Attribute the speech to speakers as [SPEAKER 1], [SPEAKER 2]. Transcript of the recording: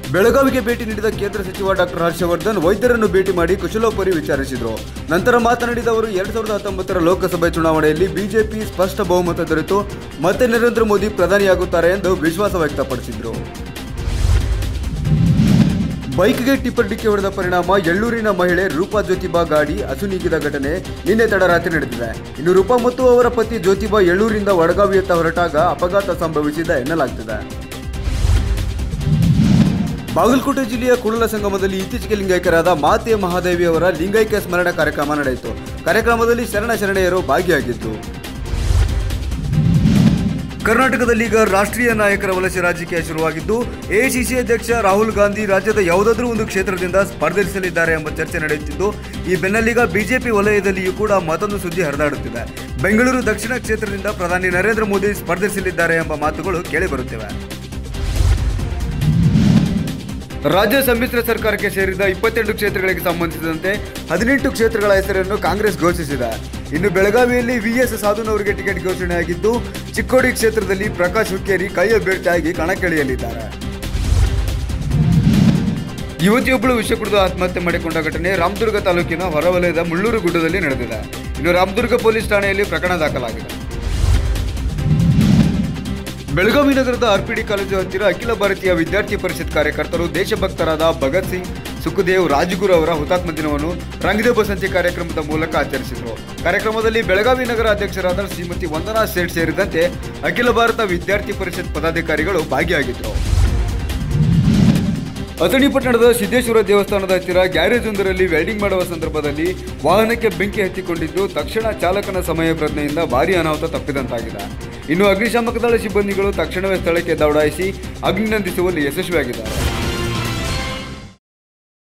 [SPEAKER 1] ಬೆಳಗಾವಿಗೆ ಭೇಟಿ ನೀಡಿದ ಕೇಂದ್ರ ಸಚಿವ ಡಾಕ್ಟರ್ ಹರ್ಷವರ್ಧನ್ ವೈದ್ಯರನ್ನು ಭೇಟಿ ಮಾಡಿ ಕುಶಲೋಪರಿ ವಿಚಾರಿಸಿದರು ನಂತರ ಮಾತನಾಡಿದ ಅವರು ಎರಡ್ ಸಾವಿರದ ಹತ್ತೊಂಬತ್ತರ ಲೋಕಸಭೆ ಚುನಾವಣೆಯಲ್ಲಿ ಬಿಜೆಪಿ ಸ್ಪಷ್ಟ ಬಹುಮತ ದೊರೆತು ಮತ್ತೆ ನರೇಂದ್ರ ಮೋದಿ ಪ್ರಧಾನಿಯಾಗುತ್ತಾರೆ ಎಂದು ವಿಶ್ವಾಸ ವ್ಯಕ್ತಪಡಿಸಿದರು ಬೈಕ್ಗೆ ಟಿಪ್ಪರ್ ಡಿಕ್ಕಿ ಹೊಡೆದ ಪರಿಣಾಮ ಎಳ್ಳೂರಿನ ಮಹಿಳೆ ರೂಪಾ ಜ್ಯೋತಿಬಾ ಗಾಡಿ ಅಸುನೀಗಿದ ಘಟನೆ ನಿನ್ನೆ ತಡರಾತ್ರಿ ನಡೆದಿದೆ ಇನ್ನು ರೂಪಾ ಮತ್ತು ಅವರ ಪತಿ ಜ್ಯೋತಿಬಾ ಎಳ್ಳೂರಿಂದ ವಡಗಾವಿಯತ್ತ ಹೊರಟಾಗ ಅಪಘಾತ ಸಂಭವಿಸಿದೆ ಎನ್ನಲಾಗ್ತಿದೆ ಬಾಗಲಕೋಟೆ ಜಿಲ್ಲೆಯ ಕುಳಲ ಸಂಗಮದಲ್ಲಿ ಇತ್ತೀಚೆಗೆ ಲಿಂಗೈಕ್ಯರಾದ ಮಾತೆ ಮಹಾದೇವಿ ಅವರ ಲಿಂಗೈಕ್ಯ ಸ್ಮರಣ ಕಾರ್ಯಕ್ರಮ ನಡೆಯಿತು ಕಾರ್ಯಕ್ರಮದಲ್ಲಿ ಶರಣ ಶರಣೆಯರು ಭಾಗಿಯಾಗಿದ್ದು ಕರ್ನಾಟಕದಲ್ಲಿ ಈಗ ರಾಷ್ಟ್ರೀಯ ನಾಯಕರ ವಲಸೆ ರಾಜಕೀಯ ಶುರುವಾಗಿದ್ದು ಎಐಸಿಸಿ ಅಧ್ಯಕ್ಷ ರಾಹುಲ್ ಗಾಂಧಿ ರಾಜ್ಯದ ಯಾವುದಾದ್ರೂ ಒಂದು ಕ್ಷೇತ್ರದಿಂದ ಸ್ಪರ್ಧಿಸಲಿದ್ದಾರೆ ಎಂಬ ಚರ್ಚೆ ನಡೆಯುತ್ತಿದ್ದು ಈ ಬೆನ್ನಲ್ಲೀಗ ಬಿಜೆಪಿ ವಲಯದಲ್ಲಿಯೂ ಕೂಡ ಮತ್ತೊಂದು ಸುದ್ದಿ ಹರಿದಾಡುತ್ತಿದೆ ಬೆಂಗಳೂರು ದಕ್ಷಿಣ ಕ್ಷೇತ್ರದಿಂದ ಪ್ರಧಾನಿ ನರೇಂದ್ರ ಮೋದಿ ಸ್ಪರ್ಧಿಸಲಿದ್ದಾರೆ ಎಂಬ ಮಾತುಗಳು ಕೇಳಿಬರುತ್ತಿವೆ ರಾಜ್ಯ ಸಮ್ಮಿಶ್ರ ಸರ್ಕಾರಕ್ಕೆ ಸೇರಿದ ಇಪ್ಪತ್ತೆಂಟು ಕ್ಷೇತ್ರಗಳಿಗೆ ಸಂಬಂಧಿಸಿದಂತೆ ಹದಿನೆಂಟು ಕ್ಷೇತ್ರಗಳ ಹೆಸರನ್ನು ಕಾಂಗ್ರೆಸ್ ಘೋಷಿಸಿದೆ ಇನ್ನು ಬೆಳಗಾವಿಯಲ್ಲಿ ವಿಎಸ್ ಸಾಧುನವರಿಗೆ ಟಿಕೆಟ್ ಘೋಷಣೆಯಾಗಿದ್ದು ಚಿಕ್ಕೋಡಿ ಕ್ಷೇತ್ರದಲ್ಲಿ ಪ್ರಕಾಶ್ ಹುಕ್ಕೇರಿ ಕೈ ಅಭ್ಯರ್ಥಿಯಾಗಿ ಕಣಕ್ಕಿಳಿಯಲಿದ್ದಾರೆ ಯುವತಿಯೊಬ್ಬಳು ವಿಷ ಕುಡಿದು ಆತ್ಮಹತ್ಯೆ ಮಾಡಿಕೊಂಡ ಘಟನೆ ರಾಮದುರ್ಗ ತಾಲೂಕಿನ ಹೊರವಲಯದ ಮುಳ್ಳೂರು ಗುಡ್ಡದಲ್ಲಿ ನಡೆದಿದೆ ಇನ್ನು ರಾಮದುರ್ಗ ಪೊಲೀಸ್ ಠಾಣೆಯಲ್ಲಿ ಪ್ರಕರಣ ದಾಖಲಾಗಿದೆ ಬೆಳಗಾವಿ ನಗರದ ಆರ್ಪಿಡಿ ಕಾಲೇಜು ಹತ್ತಿರ ಅಖಿಲ ಭಾರತೀಯ ವಿದ್ಯಾರ್ಥಿ ಪರಿಷತ್ ಕಾರ್ಯಕರ್ತರು ದೇಶಭಕ್ತರಾದ ಭಗತ್ ಸಿಂಗ್ ಸುಖದೇವ್ ರಾಜ್ಗುರು ಅವರ ಹುತಾತ್ಮ ದಿನವನ್ನು ರಂಗದೆ ಬಸಂತಿ ಕಾರ್ಯಕ್ರಮದ ಮೂಲಕ ಆಚರಿಸಿದರು ಕಾರ್ಯಕ್ರಮದಲ್ಲಿ ಬೆಳಗಾವಿ ನಗರ ಅಧ್ಯಕ್ಷರಾದ ಶ್ರೀಮತಿ ವಂದನಾ ಸೇಠ್ ಸೇರಿದಂತೆ ಅಖಿಲ ಭಾರತ ವಿದ್ಯಾರ್ಥಿ ಪರಿಷತ್ ಪದಾಧಿಕಾರಿಗಳು ಭಾಗಿಯಾಗಿದ್ದರು ಅಥಣಿ ಪಟ್ಟಣದ ಸಿದ್ದೇಶ್ವರ ದೇವಸ್ಥಾನದ ಹತ್ತಿರ ಗ್ಯಾರೇಜ್ ಒಂದರಲ್ಲಿ ವೆಲ್ಡಿಂಗ್ ಮಾಡುವ ಸಂದರ್ಭದಲ್ಲಿ ವಾಹನಕ್ಕೆ ಬೆಂಕಿ ಹತ್ತಿಕೊಂಡಿದ್ದು ತಕ್ಷಣ ಚಾಲಕನ ಸಮಯ ಪ್ರಜ್ಞೆಯಿಂದ ಭಾರೀ ಅನಾಹುತ ತಪ್ಪಿದಂತಾಗಿದೆ ಇನ್ನು ಅಗ್ನಿಶಾಮಕ ದಳ ಸಿಬ್ಬಂದಿಗಳು ತಕ್ಷಣವೇ ಸ್ಥಳಕ್ಕೆ ದೌಡಾಯಿಸಿ ಅಗ್ನಿ ನಂದಿಸುವಲ್ಲಿ ಯಶಸ್ವಿಯಾಗಿದ್ದಾರೆ